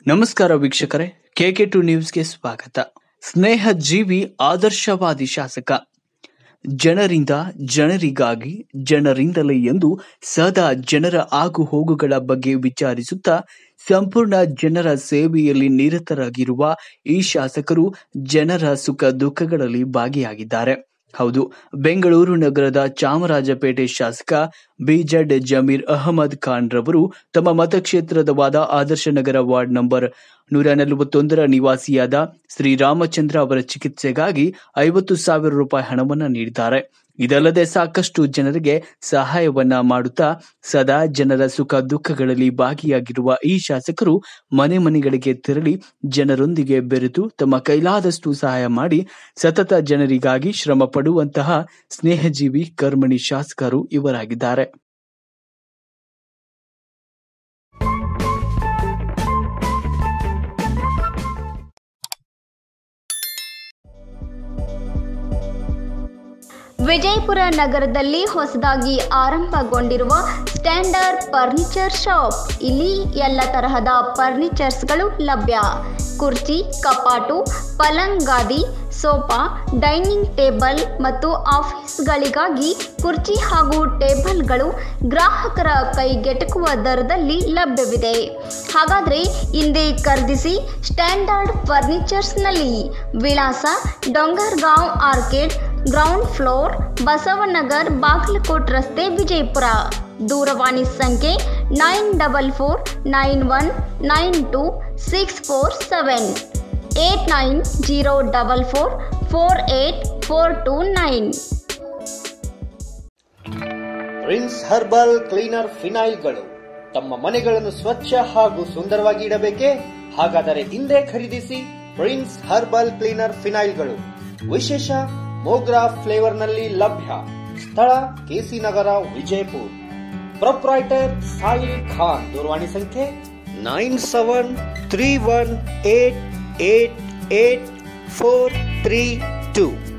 ನಮಸ್ಕಾರ ವೀಕ್ಷಕರೇ K K to ನ್ಯೂಸ್ಗೆ ಸ್ವಾಗತ ಸ್ನೇಹ ಜೀವಿ ಆದರ್ಶವಾದಿ ಶಾಸಕ ಜನರಿಂದ ಜನರಿಗಾಗಿ ಜನರಿಂದಲೇ ಎಂದು ಸದಾ ಜನರ ಆಗು ಹೋಗುಗಳ ಬಗ್ಗೆ ವಿಚಾರಿಸುತ್ತಾ ಸಂಪೂರ್ಣ ಜನರ ಸೇವೆಯಲ್ಲಿ ನಿರತರಾಗಿರುವ ಈ ಶಾಸಕರು ಜನರ ಸುಖ ದುಃಖಗಳಲ್ಲಿ ಭಾಗಿಯಾಗಿದ್ದಾರೆ ಹೌದು ಬೆಂಗಳೂರು ನಗರದ ಚಾಮರಾಜಪೇಟೆ ಶಾಸಕ ಬಿಜೆಡ್ ಜಮೀರ್ ಅಹಮದ್ ಖಾನ್ ರವರು ತಮ್ಮ ಮತಕ್ಷೇತ್ರದವಾದ ಆದರ್ಶ ನಗರ ವಾರ್ಡ್ ನಂಬರ್ ನೂರ ನಲವತ್ತೊಂದರ ನಿವಾಸಿಯಾದ ಶ್ರೀರಾಮಚಂದ್ರ ಅವರ ಚಿಕಿತ್ಸೆಗಾಗಿ ಐವತ್ತು ಸಾವಿರ ರೂಪಾಯಿ ಹಣವನ್ನ ನೀಡಿದ್ದಾರೆ ಇದಲ್ಲದೆ ಸಾಕಷ್ಟು ಜನರಿಗೆ ಸಹಾಯವನ್ನ ಮಾಡುತ್ತಾ ಸದಾ ಜನರ ಸುಖ ದುಃಖಗಳಲ್ಲಿ ಭಾಗಿಯಾಗಿರುವ ಈ ಶಾಸಕರು ಮನೆ ಮನೆಗಳಿಗೆ ತೆರಳಿ ಜನರೊಂದಿಗೆ ಬೆರೆತು ತಮ್ಮ ಕೈಲಾದಷ್ಟು ಸಹಾಯ ಮಾಡಿ ಸತತ ಜನರಿಗಾಗಿ ಶ್ರಮ ಪಡುವಂತಹ ಸ್ನೇಹಜೀವಿ ಕರ್ಮಣಿ ಶಾಸಕರು ಇವರಾಗಿದ್ದಾರೆ ವಿಜಯಪುರ ನಗರದಲ್ಲಿ ಹೊಸದಾಗಿ ಆರಂಭಗೊಂಡಿರುವ ಸ್ಟ್ಯಾಂಡರ್ಡ್ ಫರ್ನಿಚರ್ ಶಾಪ್ ಇಲ್ಲಿ ಎಲ್ಲ ತರಹದ ಫರ್ನಿಚರ್ಸ್ಗಳು ಲಭ್ಯ ಕುರ್ಚಿ ಕಪಾಟು ಪಲಂಗ್ ಗಾದಿ ಸೋಫಾ ಡೈನಿಂಗ್ ಟೇಬಲ್ ಮತ್ತು ಆಫೀಸ್ಗಳಿಗಾಗಿ ಕುರ್ಚಿ ಹಾಗೂ ಟೇಬಲ್ಗಳು ಗ್ರಾಹಕರ ಕೈಗೆಟಕುವ ದರದಲ್ಲಿ ಲಭ್ಯವಿದೆ ಹಾಗಾದರೆ ಹಿಂದೆ ಖರೀದಿಸಿ ಸ್ಟ್ಯಾಂಡರ್ಡ್ ಫರ್ನಿಚರ್ಸ್ನಲ್ಲಿ ವಿಳಾಸ Dongargaon orchid ground floor Basavanagar Bagalkot ರಸ್ತೆ ವಿಜಯಪುರ ದೂರವಾಣಿ ಸಂಖ್ಯೆ nine double four nine one nine two six four seven eight nine zero double four four eight four two nine prince herbal cleaner ಫಿನೈಲ್ಗಳು ತಮ್ಮ ಮನೆಗಳನ್ನು ಸ್ವಚ್ಛ ಹಾಗೂ ಸುಂದರವಾಗಿ ಇಡಬೇಕೇ ಹಾಗಾದರೆ ಹಿಂದೆ ಖರೀದಿಸಿ ಪ್ರಿನ್ಸ್ ಹರ್ಬಲ್ ಕ್ಲೀನರ್ ಫಿನೈಲ್ಗಳು ವಿಶೇಷ ಮೋಗ್ರಾ ಫ್ಲೇವರ್ನಲ್ಲಿ ಲಭ್ಯ ಸ್ಥಳ ಕೆಸಿ ನಗರ ವಿಜಯಪುರ್ ಪ್ರೊಪ್ರೈಟರ್ ಸಾಯಿಲ್ ಖಾನ್ ದೂರವಾಣಿ ಸಂಖ್ಯೆ nine seven three one eight eight eight four three two